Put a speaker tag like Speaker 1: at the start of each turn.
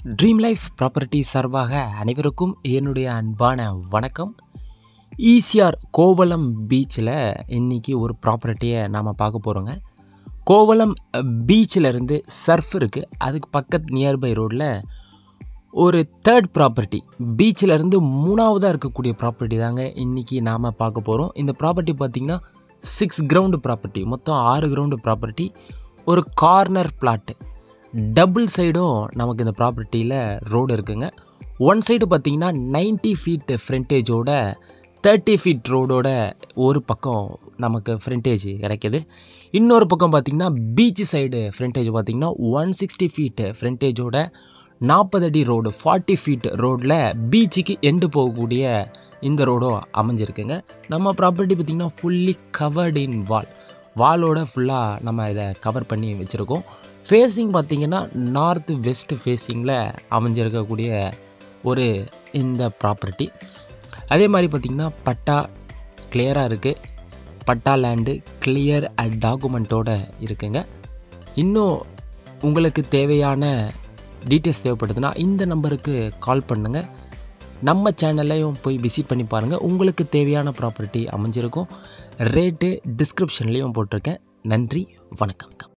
Speaker 1: dream life property சார்பாக அனைவருக்கும் என்னுடைய அன்பான வணக்கம் ஈசிஆர் கோவளம் பீச்சில் இன்றைக்கி ஒரு ப்ராப்பர்ட்டியை நாம் பார்க்க போகிறோங்க கோவளம் பீச்சில் இருந்து சர்ஃப் இருக்குது அதுக்கு பக்கத்து நியர்பை ரோட்டில் ஒரு தேர்ட் ப்ராப்பர்ட்டி பீச்சில் இருந்து மூணாவதாக இருக்கக்கூடிய ப்ராப்பர்ட்டி தாங்க இன்றைக்கி நாம் பார்க்க போகிறோம் இந்த ப்ராப்பர்ட்டி பார்த்திங்கன்னா சிக்ஸ் கிரவுண்டு ப்ராப்பர்ட்டி மொத்தம் ஆறு கிரவுண்டு ப்ராப்பர்ட்டி ஒரு கார்னர் பிளாட்டு டபுள் சைடும் நமக்கு இந்த ப்ராப்பர்ட்டியில் ரோடு இருக்குங்க ஒன் சைடு பார்த்திங்கன்னா 90 ஃபீட் ஃப்ரண்டேஜோட தேர்ட்டி ஃபீட் ரோடோட ஒரு பக்கம் நமக்கு ஃப்ரண்டேஜ் கிடைக்கிது இன்னொரு பக்கம் பார்த்திங்கன்னா பீச் சைடு ஃப்ரண்டேஜ் பார்த்திங்கன்னா ஒன் சிக்ஸ்டி ஃபீட் ஃப்ரண்டேஜோட நாற்பது அடி ரோடு ஃபார்ட்டி ஃபீட் ரோட்டில் பீச்சுக்கு எண்டு போகக்கூடிய இந்த ரோடும் அமைஞ்சிருக்குங்க நம்ம ப்ராப்பர்ட்டி பார்த்திங்கன்னா ஃபுல்லி கவர்டு இன் வால் வாலோட ஃபுல்லாக நம்ம இதை கவர் பண்ணி வச்சுருக்கோம் ஃபேஸிங் பார்த்திங்கன்னா நார்த் வெஸ்ட் ஃபேஸிங்கில் அமைஞ்சிருக்கக்கூடிய ஒரு இந்த ப்ராப்பர்ட்டி அதே மாதிரி பார்த்திங்கன்னா பட்டா கிளியராக இருக்குது பட்டா லேண்டு கிளியர் டாக்குமெண்ட்டோட இருக்குங்க இன்னும் உங்களுக்கு தேவையான டீட்டெயில்ஸ் தேவைப்படுதுன்னா இந்த நம்பருக்கு கால் பண்ணுங்கள் நம்ம சேனல்லையும் போய் விசிட் பண்ணி பாருங்கள் உங்களுக்கு தேவையான ப்ராப்பர்ட்டி அமைஞ்சிருக்கும் ரேட்டு டிஸ்கிரிப்ஷன்லேயும் போட்டிருக்கேன் நன்றி வணக்கம்